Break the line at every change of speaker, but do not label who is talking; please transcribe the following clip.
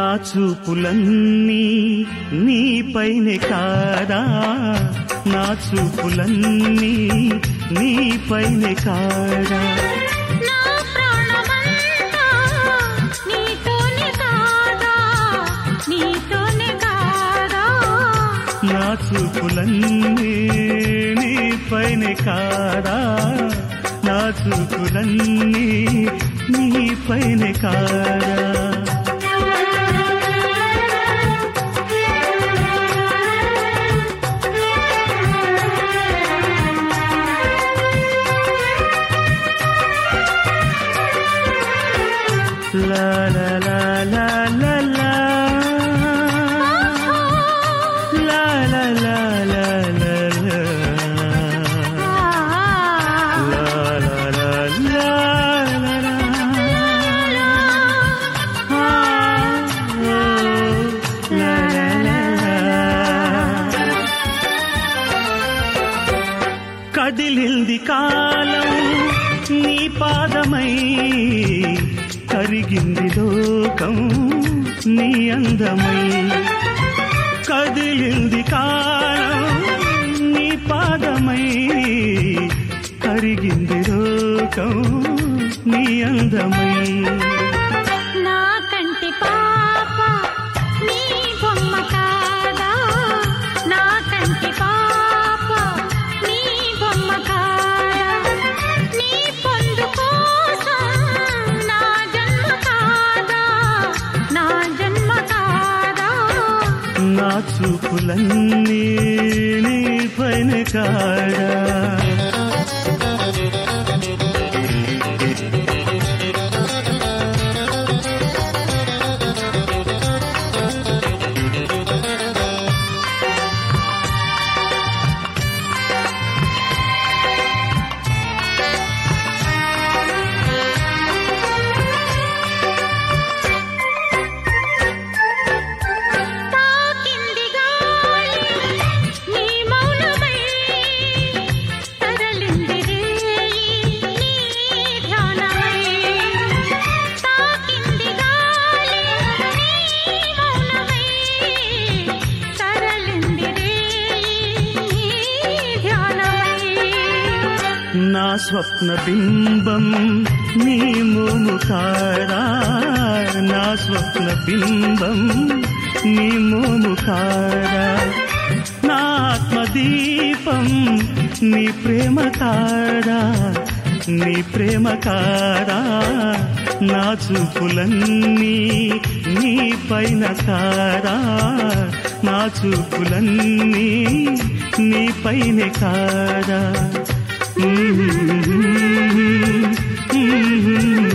చూపులన్నీ నీపైనే కాదా నా చూపులన్నీ నీపైనే కాదా
నా ప్రాణమంతా నీతోనే కాదా నీతోనే కాదా
నా చూపులన్నీ నీపైనే కాదా నా చూపులన్నీ నీపైనే కాదా La la la la la la La la la la la la La la la la la la Ah, oh, la la la la కదిలింది కాలం నీ పాదమై కరిగింది లోకం నీ అందమై కదిలింది కాలం నీ పాదమై కరిగింది లోకం నీ అందమై
నా కంటి పాప నీ బొమ్మ కాదా నా కంటి పాప నీ బొమ్మ కాదా నీ పొందు కోసం నా జన్మ కాదా నా జన్మ కాదా
నా చూపులన్నీ నీ పైన కాడా
తాకింది గాలి నీ మౌనమై తరలింది రేయి నీ ధ్యానమై తాకింది గాలి నీ మౌనమై తరలింది రేయి నీ ధ్యానమై
నా స్వప్న బింబం నీ మోము కాడా నా స్వప్న బింబం నీ మోము కాడా నా ఆత్మదీపం నీ ప్రేమ కాడా నీ ప్రేమ కాడా నా చూపులన్నీ నీ పైన కాడా నా చూపులన్నీ నీ పైన కాడా Mm-hmm.